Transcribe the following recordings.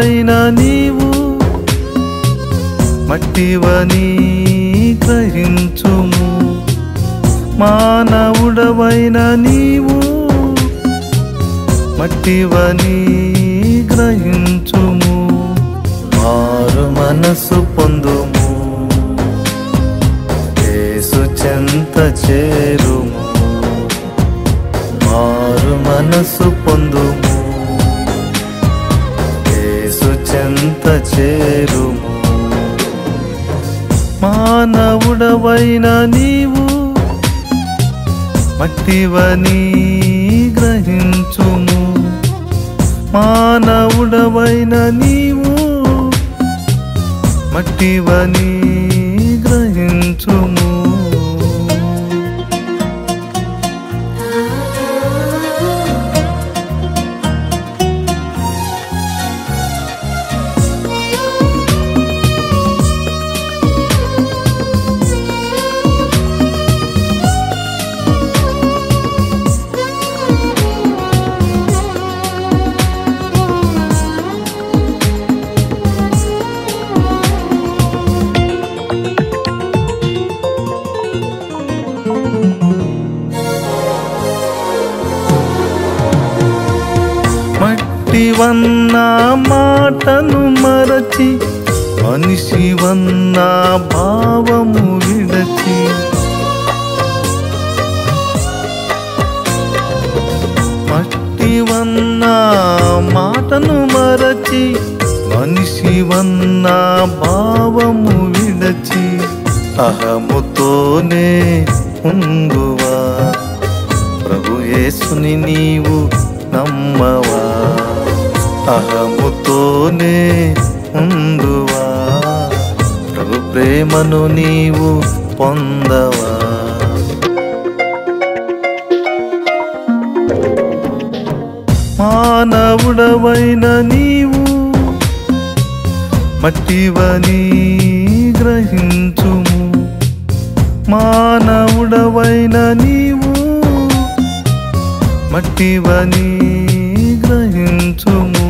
మానవుడవైన నీవు మట్టివని గ్రహించుము మానవుడవైన నీవు మట్టివని గ్రహించుము మారు మనసు పొందుము యేసు చెంత చేరుము మారు మనసు పొందుము యేసు చెంత చేరుము మానవుడవైన నీవు మట్టివని గ్రహించుము మానవుడవైన నీవు మట్టివని గ్రహించుము మట్టివన్న మాటను మరచి మనిషివన్న భావము విడచి మట్టివన్న మాటను మరచి మనిషివన్న భావము విడచి అహముతోనే ఉంగువా ప్రభు యేసుని నీవు నమ్మవా అహముతోనే ఉందువా ప్రభు ప్రేమను నీవు పొందవా మానవుడవైన నీవు మట్టివని గ్రహించుము మానవుడవైన నీవు మట్టివని గ్రహించుము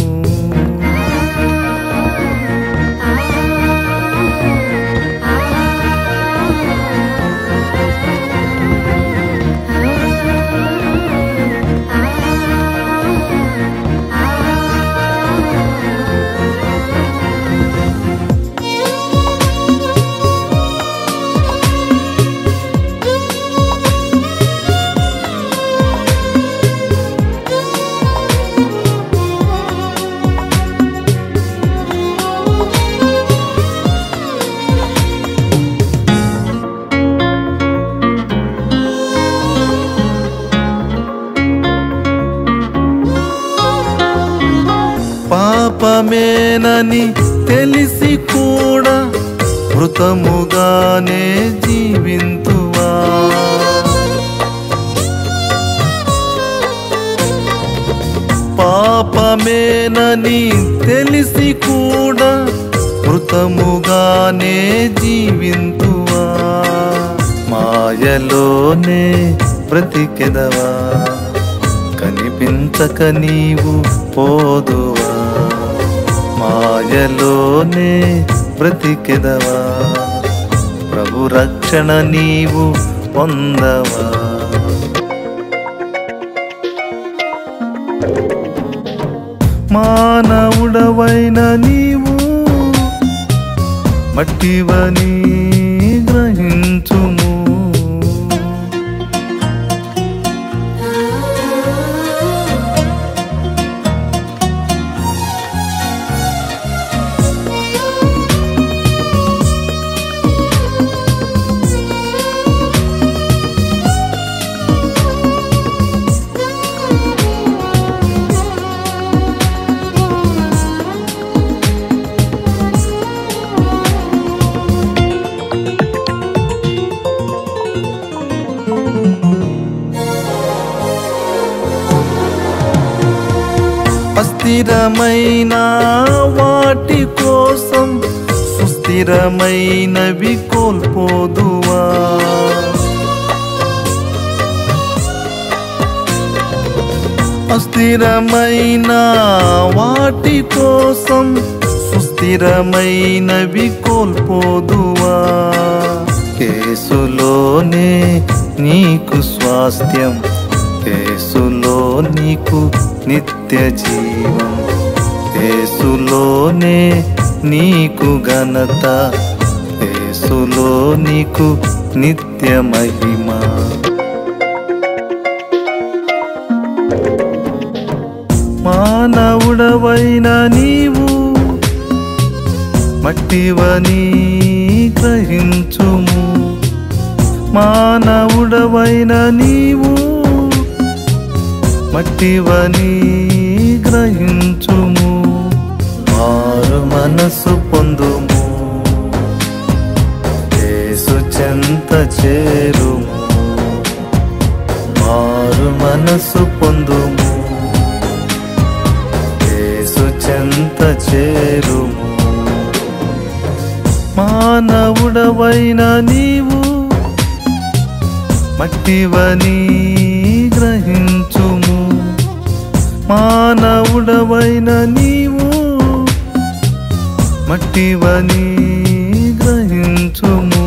పాపమేనని తెలిసి కూడా మృతముగానే జీవింతువా పాపమేనని తెలిసి కూడా మృతముగానే జీవింతువా మాయలోనే బ్రతికెదవా కనిపించక నీవు పోదువా మాయలోనే బ్రతికెదవా ప్రభు రక్షణ నీవు పొందవా మానవుడవైన నీవు మట్టివని గ్రహించుము అస్థిరమైన వాటి కోసం సుస్థిరమైనవి కోల్పోదువా స్థిరమైన వాటి కోసం సుస్థిరమైనవి కోల్పోదువా కేసులోనే నీకు స్వాస్థ్యం కేసులో నీకు నిత్య జీవం కేసులోనే నీకు ఘనత కేసులో నీకు నిత్య మహిమ మానవుడవైన నీవు మట్టివని గ్రహించుము మానవుడవైన నీవు మట్టివని గ్రహించుము మారు మనసు పొందుము యేసు చెంత చేరుము మారు మనసు పొందుము యేసు చెంత చేరుము మానవుడవైన నీవు మట్టివని గ్రహించుము మానవుడవైన నీవు మట్టివని గ్రహించుము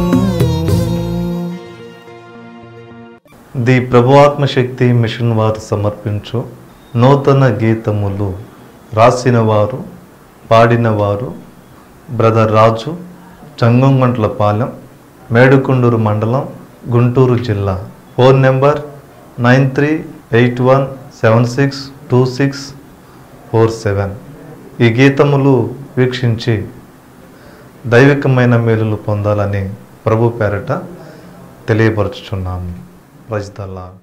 ది ప్రభువాత్మశక్తి మిషన్ వారు సమర్పించు నూతన గీతములు రాసిన వారు పాడిన వారు బ్రదర్ రాజు చంగంగంట్లపాలెం మేడుకొండూరు మండలం గుంటూరు జిల్లా phone number nine three eight one seven six two six four seven ఈ గీతములు వీక్షించి దైవికమైన మేలులు పొందాలని ప్రభు పేరట తెలియపరచుచున్నాము ప్రజదల్లా